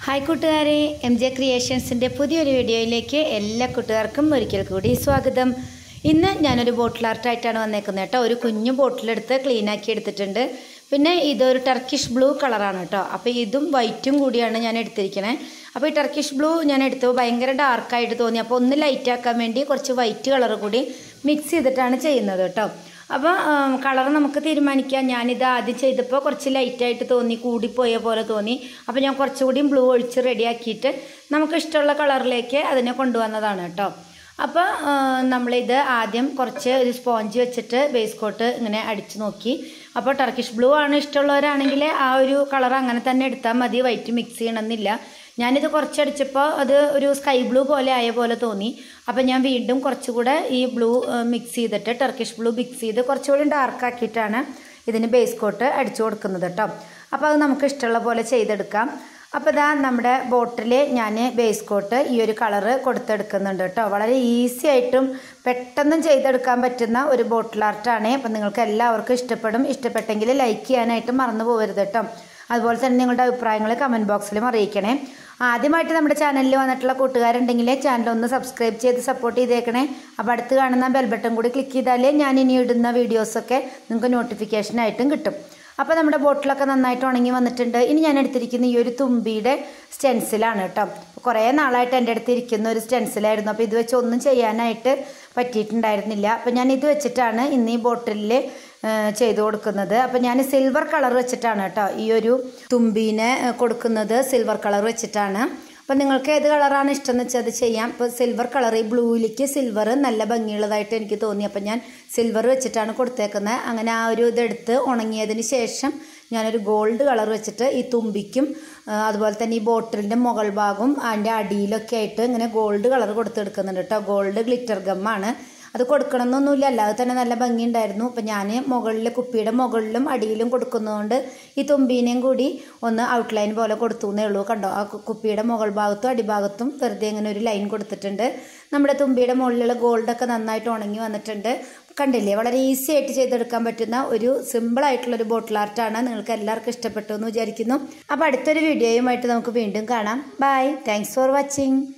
hi കൂട്ടുകാരെ M J ക്രിയേഷൻസിൻ്റെ പുതിയൊരു വീഡിയോയിലേക്ക് എല്ലാ കൂട്ടുകാർക്കും ഒരിക്കൽ കൂടി സ്വാഗതം ഇന്ന് ഞാനൊരു ബോട്ടിൽ ആർട്ടായിട്ടാണ് വന്നേക്കുന്നത് കേട്ടോ ഒരു കുഞ്ഞു ബോട്ടിലെടുത്ത് ക്ലീൻ ആക്കി എടുത്തിട്ടുണ്ട് പിന്നെ ഇതൊരു ടർക്കിഷ് ബ്ലൂ കളറാണ് കേട്ടോ അപ്പോൾ ഇതും വൈറ്റും കൂടിയാണ് ഞാൻ എടുത്തിരിക്കണേ അപ്പോൾ ഈ ടർക്കിഷ് ബ്ലൂ ഞാൻ എടുത്തപ്പോൾ ഭയങ്കര ഡാർക്കായിട്ട് തോന്നി അപ്പോൾ ഒന്ന് ലൈറ്റ് ആക്കാൻ വേണ്ടി കുറച്ച് വൈറ്റ് കളർ കൂടി മിക്സ് ചെയ്തിട്ടാണ് ചെയ്യുന്നത് കേട്ടോ അപ്പോൾ കളർ നമുക്ക് തീരുമാനിക്കാം ഞാനിത് ആദ്യം ചെയ്തപ്പോൾ കുറച്ച് ലൈറ്റായിട്ട് തോന്നി കൂടിപ്പോയ പോലെ തോന്നി അപ്പോൾ ഞാൻ കുറച്ചുകൂടി ബ്ലൂ ഒഴിച്ച് റെഡിയാക്കിയിട്ട് നമുക്ക് ഇഷ്ടമുള്ള കളറിലേക്ക് അതിനെ കൊണ്ടുവന്നതാണ് കേട്ടോ അപ്പോൾ നമ്മളിത് ആദ്യം കുറച്ച് ഒരു സ്പോഞ്ച് വെച്ചിട്ട് ബേസ് കോട്ട് ഇങ്ങനെ അടിച്ച് നോക്കി അപ്പോൾ ടർക്കിഷ് ബ്ലൂ ആണ് ഇഷ്ടമുള്ളവരാണെങ്കിൽ ആ ഒരു കളർ അങ്ങനെ തന്നെ എടുത്താൽ മതി വൈറ്റ് മിക്സ് ചെയ്യണമെന്നില്ല ഞാനിത് കുറച്ചടിച്ചപ്പോൾ അത് ഒരു സ്കൈ ബ്ലൂ പോലെ ആയ പോലെ തോന്നി അപ്പം ഞാൻ വീണ്ടും കുറച്ചുകൂടെ ഈ ബ്ലൂ മിക്സ് ചെയ്തിട്ട് ടർക്കിഷ് ബ്ലൂ മിക്സ് ചെയ്ത് കുറച്ചുകൂടി ഡാർക്ക് ആക്കിയിട്ടാണ് ഇതിന് ബേസ് കോട്ട് അടിച്ചു കൊടുക്കുന്നത് കേട്ടോ അപ്പോൾ അത് നമുക്ക് ഇഷ്ടമുള്ള പോലെ ചെയ്തെടുക്കാം അപ്പോൾ ഇതാ നമ്മുടെ ബോട്ടിൽ ഞാൻ ബേസ് കോട്ട് ഈ ഒരു കളറ് കൊടുത്തെടുക്കുന്നുണ്ട് കേട്ടോ വളരെ ഈസി ആയിട്ടും പെട്ടെന്നും ചെയ്തെടുക്കാൻ പറ്റുന്ന ഒരു ബോട്ടിൽ ആർട്ടാണ് അപ്പം നിങ്ങൾക്ക് എല്ലാവർക്കും ഇഷ്ടപ്പെടും ഇഷ്ടപ്പെട്ടെങ്കിൽ ലൈക്ക് ചെയ്യാനായിട്ട് മറന്നു പോകരുത് കേട്ടോ അതുപോലെ തന്നെ നിങ്ങളുടെ അഭിപ്രായങ്ങൾ കമൻറ്റ് ബോക്സിലും അറിയിക്കണേ ആദ്യമായിട്ട് നമ്മുടെ ചാനലിൽ വന്നിട്ടുള്ള കൂട്ടുകാരുണ്ടെങ്കിൽ ചാനൽ ഒന്ന് സബ്സ്ക്രൈബ് ചെയ്ത് സപ്പോർട്ട് ചെയ്തേക്കണേ അപ്പോൾ അടുത്ത് കാണുന്ന ബെൽ ബട്ടൺ കൂടി ക്ലിക്ക് ചെയ്താലേ ഞാൻ ഇനി ഇടുന്ന വീഡിയോസൊക്കെ നിങ്ങൾക്ക് നോട്ടിഫിക്കേഷനായിട്ടും കിട്ടും അപ്പോൾ നമ്മുടെ ബോട്ടിലൊക്കെ നന്നായിട്ട് ഉണങ്ങി വന്നിട്ടുണ്ട് ഇനി ഞാൻ എടുത്തിരിക്കുന്ന ഈ ഒരു തുമ്പിയുടെ സ്റ്റെൻസിലാണ് കേട്ടോ കുറേ നാളായിട്ട് എൻ്റെ അടുത്ത് ഇരിക്കുന്ന ഒരു സ്റ്റെൻസിലായിരുന്നു അപ്പോൾ ഇത് വെച്ച് ഒന്നും ചെയ്യാനായിട്ട് പറ്റിയിട്ടുണ്ടായിരുന്നില്ല അപ്പോൾ ഞാൻ ഇത് വെച്ചിട്ടാണ് ഇന്ന് ഈ ബോട്ടിലിൽ ചെയ്തു കൊടുക്കുന്നത് അപ്പോൾ ഞാൻ സിൽവർ കളർ വെച്ചിട്ടാണ് കേട്ടോ ഈ ഒരു തുമ്പീനെ കൊടുക്കുന്നത് സിൽവർ കളർ വെച്ചിട്ടാണ് അപ്പോൾ നിങ്ങൾക്ക് ഏത് കളറാണ് ഇഷ്ടം എന്ന് വെച്ചാൽ അത് ചെയ്യാം ഇപ്പോൾ സിൽവർ കളർ ഈ ബ്ലൂയിലേക്ക് സിൽവർ നല്ല ഭംഗിയുള്ളതായിട്ട് എനിക്ക് തോന്നി അപ്പോൾ ഞാൻ സിൽവർ വെച്ചിട്ടാണ് കൊടുത്തേക്കുന്നത് അങ്ങനെ ആ ഒരു ഇതെടുത്ത് ഉണങ്ങിയതിന് ശേഷം ഞാനൊരു ഗോൾഡ് കളർ വെച്ചിട്ട് ഈ തുമ്പിക്കും അതുപോലെ തന്നെ ഈ ബോട്ടിലിൻ്റെ മുകൾ ഭാഗവും അതിൻ്റെ അടിയിലൊക്കെ ആയിട്ട് ഇങ്ങനെ ഗോൾഡ് കളർ കൊടുത്തെടുക്കുന്നുണ്ട് കേട്ടോ ഗോൾഡ് ഗ്ലിറ്റർ ഗമ്മാണ് അത് കൊടുക്കണമെന്നൊന്നുമില്ല അല്ലാതെ തന്നെ നല്ല ഭംഗിയുണ്ടായിരുന്നു അപ്പം ഞാൻ മുകളിൽ കുപ്പിയുടെ മുകളിലും അടിയിലും കൊടുക്കുന്നതുകൊണ്ട് ഈ തുമ്പീനെയും കൂടി ഒന്ന് ഔട്ട്ലൈൻ പോലെ കൊടുത്തു എന്നേ ഉള്ളൂ കണ്ടോ ആ കുപ്പിയുടെ മുകൾ ഭാഗത്തും അടിഭാഗത്തും വെറുതെ ഇങ്ങനെ ഒരു ലൈൻ കൊടുത്തിട്ടുണ്ട് നമ്മുടെ തുമ്പിയുടെ മുകളിലുള്ള ഗോൾഡൊക്കെ നന്നായിട്ട് ഉണങ്ങി വന്നിട്ടുണ്ട് കണ്ടില്ലേ വളരെ ഈസി ആയിട്ട് ചെയ്തെടുക്കാൻ പറ്റുന്ന ഒരു സിമ്പിൾ ആയിട്ടുള്ള ഒരു ബോട്ടിൽ ആർട്ടാണ് നിങ്ങൾക്ക് എല്ലാവർക്കും ഇഷ്ടപ്പെട്ടു എന്ന് വിചാരിക്കുന്നു അപ്പോൾ അടുത്തൊരു വീഡിയോയുമായിട്ട് നമുക്ക് വീണ്ടും കാണാം ബൈ താങ്ക്സ് ഫോർ വാച്ചിങ്